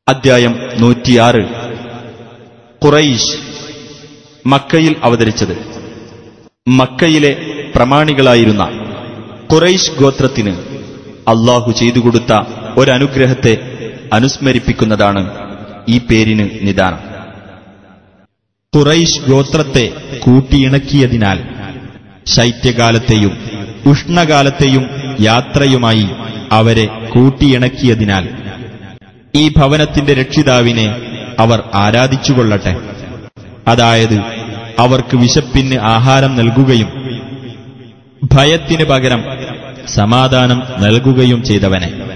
അദ്ധ്യായം നൂറ്റിയാറ് ഖുറൈശ് മക്കയിൽ അവതരിച്ചത് മക്കയിലെ പ്രമാണികളായിരുന്ന ഖുറൈശ് ഗോത്രത്തിന് അള്ളാഹു ചെയ്തു കൊടുത്ത ഒരനുഗ്രഹത്തെ അനുസ്മരിപ്പിക്കുന്നതാണ് ഈ പേരിന് നിദാനം ഖുറൈശ് ഗോത്രത്തെ കൂട്ടിയിണക്കിയതിനാൽ ശൈത്യകാലത്തെയും ഉഷ്ണകാലത്തെയും യാത്രയുമായി അവരെ കൂട്ടിയിണക്കിയതിനാൽ ഈ ഭവനത്തിന്റെ രക്ഷിതാവിനെ അവർ ആരാധിച്ചുകൊള്ളട്ടെ അതായത് അവർക്ക് വിശപ്പിന് ആഹാരം നൽകുകയും ഭയത്തിന് പകരം സമാധാനം നൽകുകയും ചെയ്തവനെ